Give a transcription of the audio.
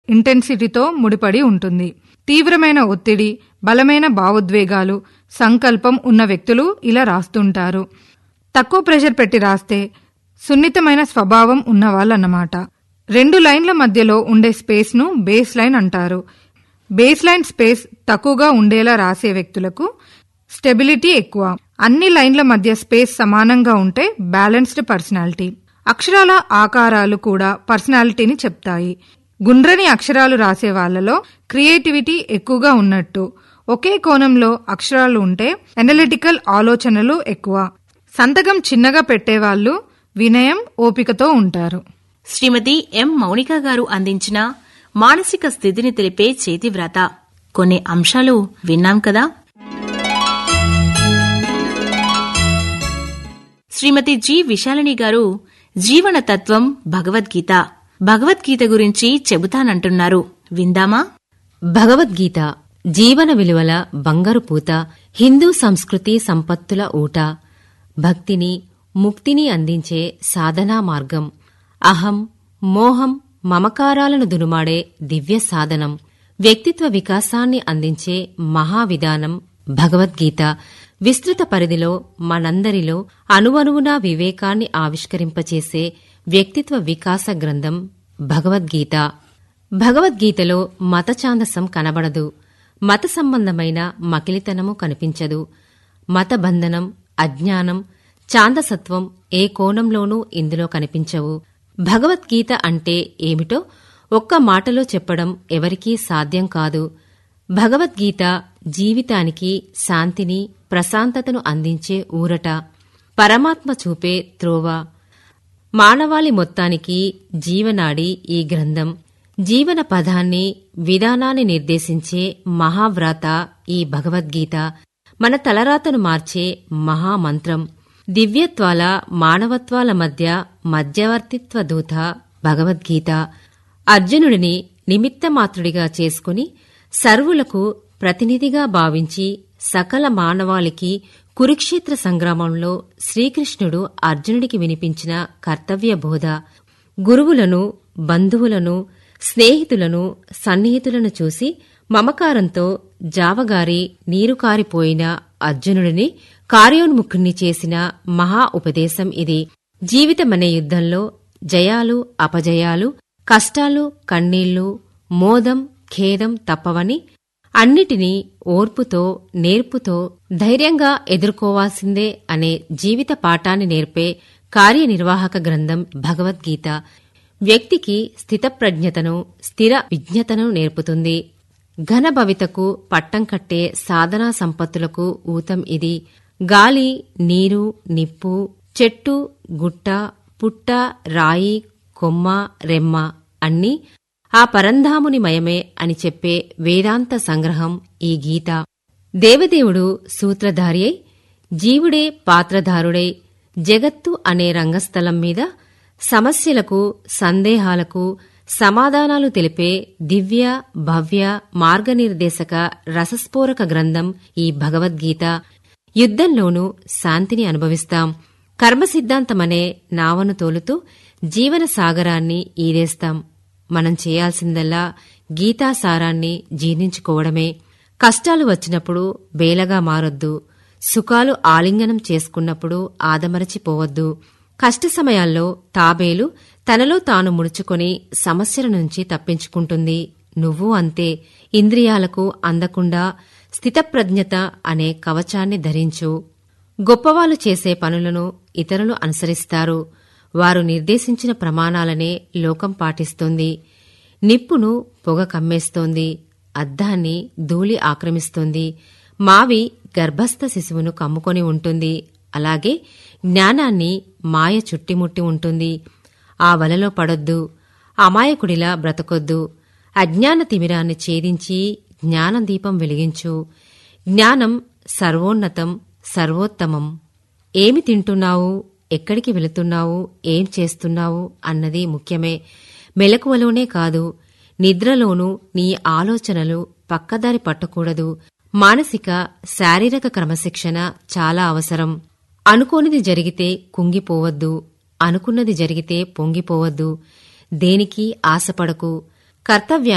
ఇంటెన్సిటీతో ముడిపడి ఉంటుంది తీవ్రమైన ఒత్తిడి బలమైన భావోద్వేగాలు సంకల్పం ఉన్న వ్యక్తులు ఇలా రాస్తుంటారు తక్కువ ప్రెషర్ పెట్టి రాస్తే సున్నితమైన స్వభావం ఉన్నవాళ్ళన్నమాట రెండు లైన్ల మధ్యలో ఉండే స్పేస్ను బేస్ లైన్ అంటారు బేస్ లైన్ స్పేస్ తక్కువగా ఉండేలా రాసే వ్యక్తులకు స్టెబిలిటీ ఎక్కువ అన్ని లైన్ల మధ్య స్పేస్ సమానంగా ఉంటే బ్యాలెన్స్డ్ పర్సనాలిటీ అక్షరాల ఆకారాలు కూడా పర్సనాలిటీని చెప్తాయి గుండ్రని అక్షరాలు రాసే వాళ్ళలో క్రియేటివిటీ ఎక్కువగా ఉన్నట్టు ఒకే కోణంలో అక్షరాలు ఉంటే ఎనలిటికల్ ఆలోచనలు ఎక్కువ సంతకం చిన్నగా పెట్టేవాళ్ళు వినయం ఓపికతో ఉంటారు శ్రీమతి ఎం మౌనిక గారు అందించిన మానసిక స్థితిని తెలిపే చేతివ్రాత కొన్ని అంశాలు విన్నాం కదా శ్రీమతి జి విశాలిని గారు జీవన తత్వం భగవద్గీత భగవద్గీత గురించి చెబుతానంటున్నారు విందామా భగవద్గీత జీవన విలువల బంగారు పూత హిందూ సంస్కృతి సంపత్తుల ఊట భక్తిని ముక్తిని అందించే సాధనా మార్గం అహం మోహం మమకారాలను దునుమాడే దివ్య సాధనం వ్యక్తిత్వ వికాసాన్ని అందించే మహావిధానం భగవద్గీత విస్తృత పరిధిలో మనందరిలో అణువణువునా వివేకాన్ని ఆవిష్కరింపచేసే వ్యక్తిత్వ వికాస గ్రంథం భగవద్గీత భగవద్గీతలో మతఛాందసం కనబడదు మత సంబంధమైన మకిలితనము కనిపించదు మతబంధనం అజ్ఞానం ఛాందసత్వం ఏ కోణంలోనూ ఇందులో కనిపించవు భగవద్గీత అంటే ఏమిటో ఒక్క మాటలో చెప్పడం ఎవరికీ సాధ్యం కాదు భగవద్గీత జీవితానికి శాంతిని ప్రశాంతతను అందించే ఊరట పరమాత్మ చూపే త్రోవ మానవాళి మొత్తానికి జీవనాడి ఈ గ్రంథం జీవన పదాన్ని విధానాన్ని నిర్దేశించే మహావ్రాత ఈ భగవద్గీత మన తలరాతను మార్చే మహామంత్రం దివ్యత్వాల మానవత్వాల మధ్య మధ్యవర్తిత్వ దూత భగవద్గీత అర్జునుడిని నిమిత్తమాత్రుడిగా చేసుకుని సర్వులకు ప్రతినిధిగా భావించి సకల మానవాళికి కురుక్షేత్ర సంగ్రామంలో శ్రీకృష్ణుడు అర్జునుడికి వినిపించిన కర్తవ్య బోధ గురువులను బంధువులను స్నేహితులను సన్నిహితులను చూసి మమకారంతో జావగారి నీరు కారిపోయిన అర్జునుడిని కార్యోన్ముఖుణ్ణి చేసిన మహా ఉపదేశం ఇది జీవితమనే యుద్ధంలో జయాలు అపజయాలు కష్టాలు కన్నీళ్లు మోదం ఖేదం తప్పవని అన్నిటినీ ఓర్పుతో నేర్పుతో ధైర్యంగా ఎదుర్కోవాల్సిందే అనే జీవిత పాఠాన్ని నేర్పే కార్యనిర్వాహక గ్రంథం భగవద్గీత వ్యక్తికి స్థితప్రజ్ఞతను స్థిర విజ్ఞతను నేర్పుతుంది ఘన భవితకు పట్టం కట్టే సాధనా సంపత్తులకు ఊతం ఇది గాలి నీరు నిప్పు చెట్టు గుట్ట పుట్ట రాయి కొమ్మ రెమ్మ అన్నీ ఆ పరంధాముని మయమే అని చెప్పే వేదాంత సంగ్రహం ఈ గీత దేవదేవుడు సూత్రధారి అయి జీవుడే పాత్రధారుడై జగత్తు అనే రంగస్థలం మీద సమస్యలకు సందేహాలకు సమాధానాలు తెలిపే దివ్య భవ్య మార్గనిర్దేశక రసస్ఫోరక గ్రంథం ఈ భగవద్గీత యుద్ధంలోనూ శాంతిని అనుభవిస్తాం కర్మ సిద్ధాంతమనే నావను తోలుతూ జీవన సాగరాన్ని ఈదేస్తాం మనం చేయాల్సిందల్లా గీతాసారాన్ని జీర్ణించుకోవడమే కష్టాలు వచ్చినప్పుడు బేలగా మారొద్దు సుఖాలు ఆలింగనం చేసుకున్నప్పుడు ఆదమరచిపోవద్దు కష్ట సమయాల్లో తాబేలు తనలో తాను ముడుచుకొని సమస్యల నుంచి తప్పించుకుంటుంది నువ్వు అంతే ఇంద్రియాలకు అందకుండా స్థితప్రజ్ఞత అనే కవచాన్ని ధరించు గొప్పవాళ్లు చేసే పనులను ఇతరులు అనుసరిస్తారు వారు నిర్దేశించిన ప్రమాణాలనే లోకం పాటిస్తుంది నిప్పును పొగ కమ్మేస్తోంది అద్దాన్ని ధూళి ఆక్రమిస్తుంది మావి గర్భస్థ శిశువును కమ్ముకొని ఉంటుంది అలాగే జ్ఞానాన్ని మాయ చుట్టిముట్టి ఉంటుంది ఆ వలలో పడొద్దు అమాయకుడిలా బ్రతకొద్దు అజ్ఞాన తిమిరాన్ని ఛేదించి జ్ఞానదీపం వెలిగించు జ్ఞానం సర్వోన్నతం సర్వోత్తమం ఏమి తింటున్నావు ఎక్కడికి వెళుతున్నావు ఏం చేస్తున్నావు అన్నది ముఖ్యమే మెలకువలోనే కాదు నిద్రలోనూ నీ ఆలోచనలు పక్కదారి పట్టకూడదు మానసిక శారీరక క్రమశిక్షణ చాలా అవసరం అనుకోనిది జరిగితే కుంగిపోవద్దు అనుకున్నది జరిగితే పొంగిపోవద్దు దేనికి ఆశపడకు కర్తవ్యాన్ని